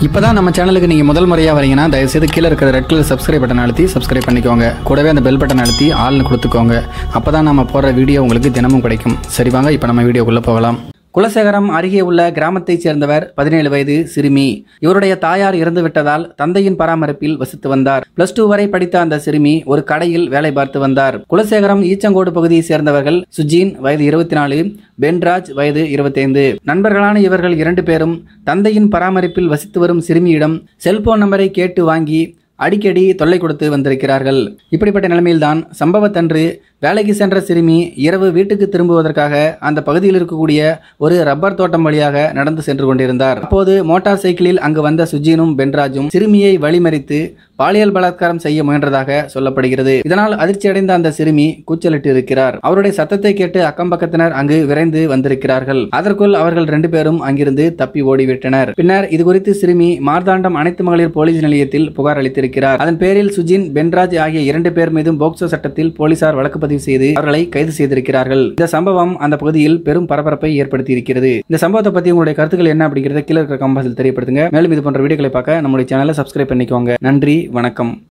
இப்பதான் நம்ம சேனலுக்கு நீங்க முதல் முறையா வரீங்கன்னா தயவுசெய்து கீழே இருக்கிற ரெட் கலர் சப்ஸ்கிரைப் பட்டன் அழுத்தி சப்ஸ்கிரைப் பண்ணிக்கோங்க கூடவே அந்த பெல் பட்டன் அழுத்தி ஆள்னு கொடுத்துக்கோங்க அப்பதான் நம்ம போடுற வீடியோ உங்களுக்கு தினமும் கிடைக்கும் சரி வாங்க இப்போ நம்ம வீடியோக்குள்ள போகலாம் குலசேகரம் அருகே உள்ள கிராமத்தைச் சேர்ந்தவர் பதினேழு வயது சிறுமி இவருடைய தாயார் இறந்து விட்டதால் தந்தையின் பராமரிப்பில் வசித்து வந்தார் பிளஸ் டூ வரை படித்த அந்த சிறுமி ஒரு கடையில் வேலை பார்த்து வந்தார் குலசேகரம் ஈச்சங்கோடு பகுதியை சேர்ந்தவர்கள் சுஜீன் வயது இருபத்தி நாலு பென்ராஜ் வயது இருபத்தைந்து நண்பர்களான இவர்கள் இரண்டு பேரும் தந்தையின் பராமரிப்பில் வசித்து வரும் சிறுமியிடம் செல்போன் நம்பரை கேட்டு வாங்கி அடிக்கடி தொல்லை கொடுத்து வந்திருக்கிறார்கள் இப்படிப்பட்ட நிலைமையில்தான் சம்பவத்தன்று வேலைக்கு சென்ற சிறுமி இரவு வீட்டுக்கு திரும்புவதற்காக அந்த பகுதியில் இருக்கக்கூடிய ஒரு ரப்பர் தோட்டம் வழியாக நடந்து சென்று கொண்டிருந்தார் அப்போது மோட்டார் சைக்கிளில் அங்கு வந்த சுஜீனும் பென்ராஜும் சிறுமியை வழிமறித்து பாலியல் பலாத்காரம் செய்ய முயன்றதாக சொல்லப்படுகிறது இதனால் அதிர்ச்சியடைந்த அந்த சிறுமி கூச்சலிட்டு இருக்கிறார் அவருடைய சத்தத்தை கேட்டு அக்கம் பக்கத்தினர் அங்கு விரைந்து வந்திருக்கிறார்கள் அதற்குள் அவர்கள் ரெண்டு பேரும் அங்கிருந்து தப்பி ஓடிவிட்டனர் பின்னர் இது குறித்து சிறுமி மார்தாண்டம் அனைத்து மகளிர் போலீஸ் நிலையத்தில் புகார் அளித்திருக்கிறார் அதன் பேரில் சுஜின் பென்ராஜ் ஆகிய இரண்டு பேர் மீதும் போக்சோ சட்டத்தில் போலீசார் வழக்கு பதிவு செய்து அவர்களை கைது செய்திருக்கிறார்கள் இந்த சம்பவம் அந்த பகுதியில் பெரும் பரபரப்பை ஏற்படுத்தி இருக்கிறது இந்த சம்பவத்தை பத்தி உங்களுடைய கருத்துக்கள் என்ன அப்படிங்கறத கீழே இருக்கிற கம்பாசில் தெரியப்படுத்துங்க மேலும் இது போன்ற வீடியோக்களை பார்க்க நம்முடைய சேனலை சப்ஸ்கிரைப் பண்ணிக்கோங்க நன்றி வணக்கம்